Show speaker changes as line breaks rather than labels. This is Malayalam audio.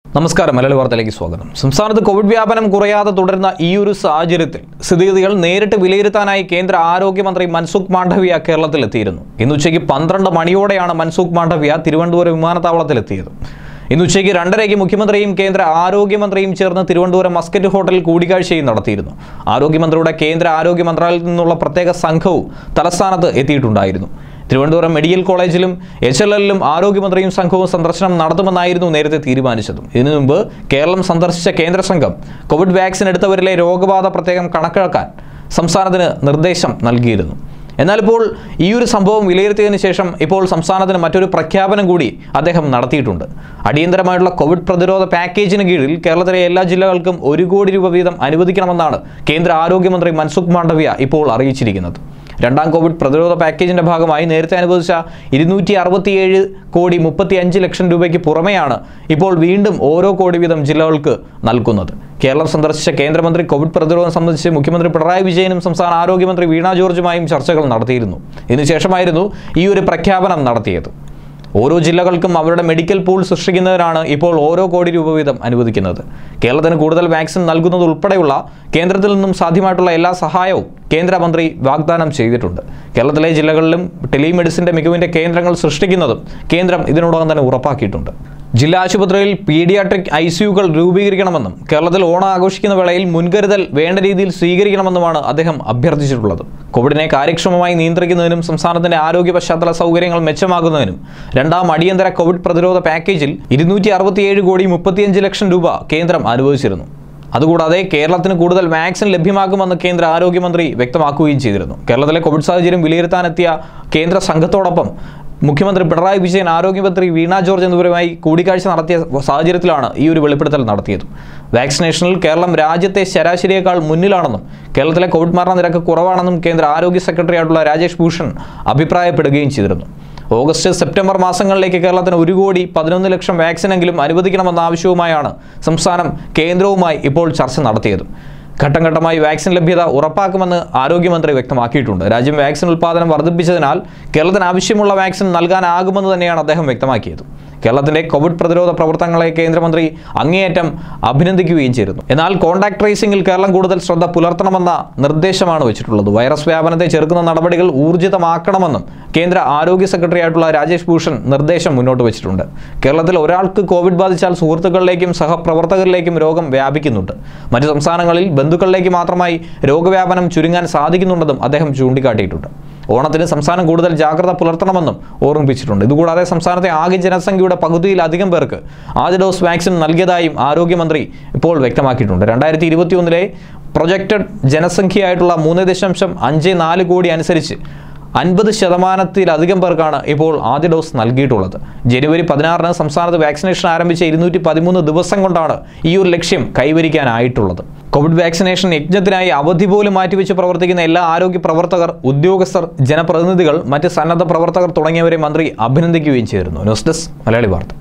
നമസ്കാരം മലയാളി വാർത്തയിലേക്ക് സ്വാഗതം സംസ്ഥാനത്ത് കോവിഡ് വ്യാപനം കുറയാതെ തുടരുന്ന ഈ ഒരു സാഹചര്യത്തിൽ സ്ഥിതിഗതികൾ നേരിട്ട് വിലയിരുത്താനായി കേന്ദ്ര ആരോഗ്യമന്ത്രി മൻസുഖ് മാണ്ഡവ്യ കേരളത്തിലെത്തിയിരുന്നു ഇന്ന് ഉച്ചയ്ക്ക് പന്ത്രണ്ട് മണിയോടെയാണ് മൻസുഖ് മാണ്ഡവ്യ തിരുവനന്തപുരം വിമാനത്താവളത്തിലെത്തിയത് ഇന്ന് ഉച്ചയ്ക്ക് രണ്ടരയ്ക്ക് മുഖ്യമന്ത്രിയും കേന്ദ്ര ആരോഗ്യമന്ത്രിയും ചേർന്ന് തിരുവനന്തപുരം മസ്കറ്റ് ഹോട്ടലിൽ കൂടിക്കാഴ്ചയും നടത്തിയിരുന്നു ആരോഗ്യമന്ത്രിയുടെ കേന്ദ്ര ആരോഗ്യ മന്ത്രാലയത്തിൽ നിന്നുള്ള പ്രത്യേക സംഘവും തലസ്ഥാനത്ത് എത്തിയിട്ടുണ്ടായിരുന്നു തിരുവനന്തപുരം മെഡിക്കൽ കോളേജിലും എച്ച് എൽ എല്ലിലും ആരോഗ്യമന്ത്രിയും സംഘവും സന്ദർശനം നടത്തുമെന്നായിരുന്നു നേരത്തെ തീരുമാനിച്ചതും ഇതിനു മുമ്പ് കേരളം സന്ദർശിച്ച കേന്ദ്ര സംഘം കോവിഡ് വാക്സിൻ എടുത്തവരിലെ രോഗബാധ പ്രത്യേകം കണക്കാക്കാൻ സംസ്ഥാനത്തിന് നിർദ്ദേശം നൽകിയിരുന്നു എന്നാൽ ഇപ്പോൾ ഈ ഒരു സംഭവം വിലയിരുത്തിയതിനു ശേഷം ഇപ്പോൾ സംസ്ഥാനത്തിന് മറ്റൊരു പ്രഖ്യാപനം കൂടി അദ്ദേഹം നടത്തിയിട്ടുണ്ട് അടിയന്തരമായിട്ടുള്ള കോവിഡ് പ്രതിരോധ പാക്കേജിന് കീഴിൽ കേരളത്തിലെ എല്ലാ ജില്ലകൾക്കും ഒരു കോടി രൂപ വീതം അനുവദിക്കണമെന്നാണ് കേന്ദ്ര ആരോഗ്യമന്ത്രി മൻസുഖ് മാണ്ഡവ്യ ഇപ്പോൾ അറിയിച്ചിരിക്കുന്നത് രണ്ടാം കോവിഡ് പ്രതിരോധ പാക്കേജിന്റെ ഭാഗമായി നേരത്തെ അനുവദിച്ച ഇരുന്നൂറ്റി അറുപത്തിയേഴ് കോടി മുപ്പത്തി അഞ്ച് ലക്ഷം രൂപയ്ക്ക് പുറമെയാണ് ഇപ്പോൾ വീണ്ടും ഓരോ കോടി വീതം ജില്ലകൾക്ക് നൽകുന്നത് കേരളം സന്ദർശിച്ച കേന്ദ്രമന്ത്രി കോവിഡ് പ്രതിരോധം സംബന്ധിച്ച് മുഖ്യമന്ത്രി പിണറായി വിജയനും സംസ്ഥാന ആരോഗ്യമന്ത്രി വീണ ജോർജുമായും ചർച്ചകൾ നടത്തിയിരുന്നു ഇതിനുശേഷമായിരുന്നു ഈ ഒരു പ്രഖ്യാപനം നടത്തിയത് ഓരോ ജില്ലകൾക്കും അവരുടെ മെഡിക്കൽ പൂൾ സൃഷ്ടിക്കുന്നതിനാണ് ഇപ്പോൾ ഓരോ കോടി രൂപ വീതം അനുവദിക്കുന്നത് കേരളത്തിന് കൂടുതൽ വാക്സിൻ നൽകുന്നത് ഉൾപ്പെടെയുള്ള കേന്ദ്രത്തിൽ നിന്നും സാധ്യമായിട്ടുള്ള എല്ലാ സഹായവും കേന്ദ്രമന്ത്രി വാഗ്ദാനം ചെയ്തിട്ടുണ്ട് കേരളത്തിലെ ജില്ലകളിലും ടെലിമെഡിസിന്റെ മികവിന്റെ കേന്ദ്രങ്ങൾ സൃഷ്ടിക്കുന്നതും കേന്ദ്രം ഇതിനോടകം തന്നെ ഉറപ്പാക്കിയിട്ടുണ്ട് ജില്ലാ ആശുപത്രിയിൽ പീഡിയാട്രിക് ഐ സിയുകൾ രൂപീകരിക്കണമെന്നും കേരളത്തിൽ ഓണം ആഘോഷിക്കുന്ന വേളയിൽ മുൻകരുതൽ വേണ്ട രീതിയിൽ സ്വീകരിക്കണമെന്നുമാണ് അദ്ദേഹം അഭ്യർത്ഥിച്ചിട്ടുള്ളത് കോവിഡിനെ കാര്യക്ഷമമായി നിയന്ത്രിക്കുന്നതിനും സംസ്ഥാനത്തിന്റെ ആരോഗ്യ പശ്ചാത്തല സൗകര്യങ്ങൾ മെച്ചമാക്കുന്നതിനും രണ്ടാം അടിയന്തര കോവിഡ് പ്രതിരോധ പാക്കേജിൽ ഇരുന്നൂറ്റി അറുപത്തിയേഴ് കോടി മുപ്പത്തിയഞ്ച് ലക്ഷം രൂപ കേന്ദ്രം അനുവദിച്ചിരുന്നു അതുകൂടാതെ കേരളത്തിന് കൂടുതൽ വാക്സിൻ ലഭ്യമാക്കുമെന്ന് കേന്ദ്ര ആരോഗ്യമന്ത്രി വ്യക്തമാക്കുകയും ചെയ്തിരുന്നു കേരളത്തിലെ കോവിഡ് സാഹചര്യം വിലയിരുത്താനെത്തിയ കേന്ദ്ര സംഘത്തോടൊപ്പം മുഖ്യമന്ത്രി പിണറായി വിജയൻ ആരോഗ്യമന്ത്രി വീണ ജോർജ് എന്നിവരുമായി കൂടിക്കാഴ്ച നടത്തിയ സാഹചര്യത്തിലാണ് ഈ ഒരു വെളിപ്പെടുത്തൽ നടത്തിയത് വാക്സിനേഷനിൽ കേരളം രാജ്യത്തെ ശരാശരിയേക്കാൾ മുന്നിലാണെന്നും കേരളത്തിലെ കോവിഡ് മരണ നിരക്ക് കുറവാണെന്നും കേന്ദ്ര ആരോഗ്യ സെക്രട്ടറി ആയിട്ടുള്ള രാജേഷ് ഭൂഷൺ അഭിപ്രായപ്പെടുകയും ചെയ്തിരുന്നു ഓഗസ്റ്റ് സെപ്റ്റംബർ മാസങ്ങളിലേക്ക് കേരളത്തിന് ഒരു കോടി പതിനൊന്ന് ലക്ഷം വാക്സിനെങ്കിലും അനുവദിക്കണമെന്ന ആവശ്യവുമായാണ് സംസ്ഥാനം കേന്ദ്രവുമായി ഇപ്പോൾ ചർച്ച നടത്തിയത് ഘട്ടം ഘട്ടമായി വാക്സിൻ ലഭ്യത ഉറപ്പാക്കുമെന്ന് ആരോഗ്യമന്ത്രി വ്യക്തമാക്കിയിട്ടുണ്ട് രാജ്യം വാക്സിൻ ഉൽപ്പാദനം വർദ്ധിപ്പിച്ചതിനാൽ കേരളത്തിന് ആവശ്യമുള്ള വാക്സിൻ നൽകാനാകുമെന്ന് തന്നെയാണ് അദ്ദേഹം വ്യക്തമാക്കിയത് കേരളത്തിന്റെ കോവിഡ് പ്രതിരോധ പ്രവർത്തനങ്ങളെ കേന്ദ്രമന്ത്രി അങ്ങേയറ്റം അഭിനന്ദിക്കുകയും ചെയ്തിരുന്നു എന്നാൽ കോൺടാക്ട് ട്രേസിംഗിൽ കേരളം കൂടുതൽ ശ്രദ്ധ പുലർത്തണമെന്ന നിർദ്ദേശമാണ് വെച്ചിട്ടുള്ളത് വൈറസ് വ്യാപനത്തെ ചെറുക്കുന്ന നടപടികൾ ഊർജിതമാക്കണമെന്നും കേന്ദ്ര ആരോഗ്യ സെക്രട്ടറി ആയിട്ടുള്ള രാജേഷ് ഭൂഷൺ നിർദ്ദേശം മുന്നോട്ട് വെച്ചിട്ടുണ്ട് കേരളത്തിൽ ഒരാൾക്ക് കോവിഡ് ബാധിച്ചാൽ സുഹൃത്തുക്കളിലേക്കും സഹപ്രവർത്തകരിലേക്കും രോഗം വ്യാപിക്കുന്നുണ്ട് മറ്റ് സംസ്ഥാനങ്ങളിൽ ബന്ധുക്കളിലേക്ക് മാത്രമായി രോഗവ്യാപനം ചുരുങ്ങാൻ സാധിക്കുന്നുണ്ടെന്നും അദ്ദേഹം ചൂണ്ടിക്കാട്ടിയിട്ടുണ്ട് ഓണത്തിന് സംസ്ഥാനം കൂടുതൽ ജാഗ്രത പുലർത്തണമെന്നും ഓർമ്മിപ്പിച്ചിട്ടുണ്ട് ഇതുകൂടാതെ സംസ്ഥാനത്തെ ആകെ ജനസംഖ്യയുടെ പകുതിയിലധികം പേർക്ക് ആദ്യ ഡോസ് വാക്സിൻ നൽകിയതായും ആരോഗ്യമന്ത്രി ഇപ്പോൾ വ്യക്തമാക്കിയിട്ടുണ്ട് രണ്ടായിരത്തി ഇരുപത്തിയൊന്നിലെ പ്രൊജക്റ്റഡ് ജനസംഖ്യയായിട്ടുള്ള മൂന്ന് ദശാംശം അഞ്ച് നാല് കോടി അനുസരിച്ച് അൻപത് ശതമാനത്തിലധികം പേർക്കാണ് ഇപ്പോൾ ആദ്യ ഡോസ് നൽകിയിട്ടുള്ളത് ജനുവരി പതിനാറിന് സംസ്ഥാനത്ത് വാക്സിനേഷൻ ആരംഭിച്ച ഇരുന്നൂറ്റി പതിമൂന്ന് ദിവസം കൊണ്ടാണ് ഈ ഒരു ലക്ഷ്യം കൈവരിക്കാനായിട്ടുള്ളത് കോവിഡ് വാക്സിനേഷൻ യജ്ഞത്തിനായി അവധി പോലും മാറ്റിവെച്ച് പ്രവർത്തിക്കുന്ന എല്ലാ ആരോഗ്യ പ്രവർത്തകർ ഉദ്യോഗസ്ഥർ ജനപ്രതിനിധികൾ മറ്റ് സന്നദ്ധ പ്രവർത്തകർ തുടങ്ങിയവരെ മന്ത്രി അഭിനന്ദിക്കുകയും ചെയ്തിരുന്നു ന്യൂസ് ഡെസ്ക് മലയാളി വാർത്ത